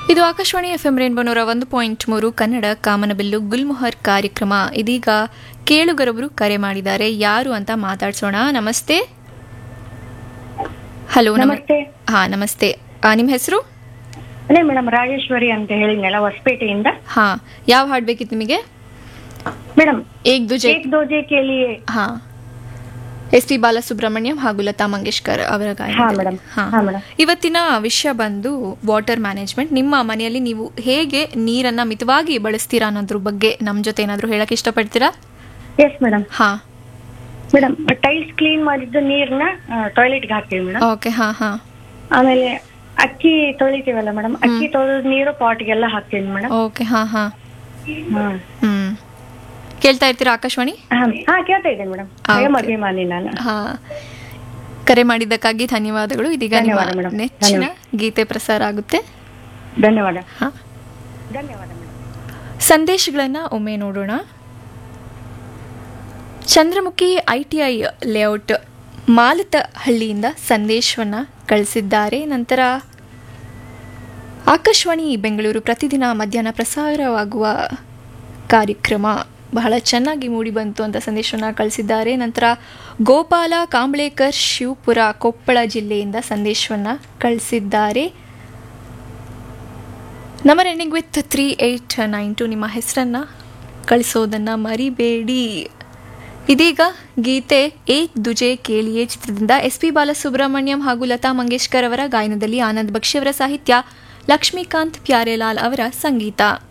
ಇದು Akashvani F M rainbow ನೂರ ಒಂದು ಪಾಯಿಂಟ್ ಮೂರು ಕನ್ನಡ ಕಾಮನಬಿಲ್ಲು ಗುಲ್ಮೊಹರ್ ಕಾರ್ಯಕ್ರಮ ಇದೀಗ ಕೇಳುಗರೊಬ್ಬರು ಕರೆ ಮಾಡಿದ್ದಾರೆ ಯಾರು ಅಂತ ಮಾತಾಡ್ಸೋಣ ನಮಸ್ತೆ ಹಲೋ ನಮಸ್ತೆ ಹಾ ನಮಸ್ತೆ ಆ, ನಿಮ್ಮ ಹೆಸರು ಅದೇ ಮೇಡಮ್ ರಾಜೇಶ್ವರಿ ಅಂತ ಹೇಳಿದ್ನಲ್ಲ ಹೊಸಪೇಟೆಯಿಂದ ಹಾ ಯಾವ ಹಾಡ್ ಬೇಕಿತ್ತು ನಿಮಗೆ ಮೇಡಮ್ ಏಕ್ ದುಜೆ ಏಕ್ ದೋಜೆ ಕೇಳಿಯೇ ಹಾ ಎಸ್ ಪಿ ಬಾಲಸುಬ್ರಹ್ಮಣ್ಯಂ ಹಾಗೂ ಲತಾ ಮಂಗೇಶ್ಕರ್ ಅವರ ಹಾ ಗಾಯನ ಮೇಡಮ್ ಹಾ ಹಾ ಮೇಡಮ್ ಇವತ್ತಿನ ವಿಷಯ ಬಂದು ವಾಟರ್ ಮ್ಯಾನೇಜ್ಮೆಂಟ್ ನಿಮ್ಮ ಮನೆಯಲ್ಲಿ ನೀವು ಹೇಗೆ ನೀರನ್ನ ಮಿತವಾಗಿ ಬಳಸ್ತೀರಾ ಅನ್ನೋದ್ರ ಬಗ್ಗೆ ನಮ್ಮ ಜೊತೆ ಏನಾದರೂ ಹೇಳಕ್ ಇಷ್ಟಪಡ್ತೀರಾ ಎಸ್ ಮೇಡಮ್ ಹಾ ಮೇಡಮ್ ಟೈಲ್ಸ್ ಕ್ಲೀನ್ ಮಾಡಿದ್ದು ನೀರ್ನ ಟಾಯ್ಲೆಟ್ಗೆ ಹಾಕ್ತೀವಿ ಮೇಡಮ್ ಓಕೆ ಹಾ ಹಾ ಆಮೇಲೆ ಅಕ್ಕಿ ತೊಳಿತೀವಲ್ಲ ಮೇಡಮ್ ಅಕ್ಕಿ ತೊಳೆದ ನೀರು ಪಾಟ್ಗೆಲ್ಲ ಹಾಕ್ತೀನಿ ಮೇಡಮ್ ಓಕೆ ಹಾ ಹಾ ಹಾ ಹ್ಮ್ ಕೇಳ್ತಾ ಇರ್ತೀರಾ ಆಕಾಶವಾಣಿ ಹಾ ಕೇಳ್ತಾ ಇದ್ದೇನೆ ಮೇಡಮ್ ಹಾ, ಸ್ವಯಂ okay. ಅಭಿಮಾನಿ ನಾನು ಹಾ ಕರೆ ಮಾಡಿದ್ದಕ್ಕಾಗಿ ಧನ್ಯವಾದಗಳು ಇದೀಗ ನಿಮ್ಮ ಧನ್ಯವಾದ ಮೇಡಮ್. ನೆಚ್ಚಿನ ಗೀತೆ ಪ್ರಸಾರ ಆಗುತ್ತೆ ಧನ್ಯವಾದ ಹಾ ಧನ್ಯವಾದ ಮೇಡಮ್ ಸಂದೇಶಗಳನ್ನು ಒಮ್ಮೆ ನೋಡೋಣ Chandramukhi I T I layout ಮಾಲತಹಳ್ಳಿಯಿಂದ ಸಂದೇಶವನ್ನು ಕಳಿಸಿದ್ದಾರೆ ನಂತರ ಆಕಾಶವಾಣಿ ಬೆಂಗಳೂರು ಪ್ರತಿದಿನ ಮಧ್ಯಾಹ್ನ ಪ್ರಸಾರವಾಗುವ ಕಾರ್ಯಕ್ರಮ ಬಹಳ ಚೆನ್ನಾಗಿ ಮೂಡಿಬಂತು ಅಂತ ಸಂದೇಶವನ್ನು ಕಳಿಸಿದ್ದಾರೆ ನಂತರ ಗೋಪಾಲ ಕಾಂಬ್ಳೇಕರ್ ಶಿವಪುರ ಕೊಪ್ಪಳ ಜಿಲ್ಲೆಯಿಂದ ಸಂದೇಶವನ್ನು ಕಳಿಸಿದ್ದಾರೆ number ending with three eight nine two ನಿಮ್ಮ ಹೆಸರನ್ನು ಕಳಿಸೋದನ್ನು ಮರಿಬೇಡಿ ಇದೀಗ ಗೀತೆ ಏಕ್ ದುಜೆ ಕೇಳಿಯೇ ಚಿತ್ರದಿಂದ ಎಸ್ ಪಿ ಬಾಲಸುಬ್ರಹ್ಮಣ್ಯಂ ಹಾಗೂ ಲತಾ ಮಂಗೇಶ್ಕರ್ ಅವರ ಗಾಯನದಲ್ಲಿ ಆನಂದ್ ಬಕ್ಷಿ ಅವರ ಸಾಹಿತ್ಯ ಲಕ್ಷ್ಮೀಕಾಂತ್ ಪ್ಯಾರೇಲಾಲ್ ಅವರ ಸಂಗೀತ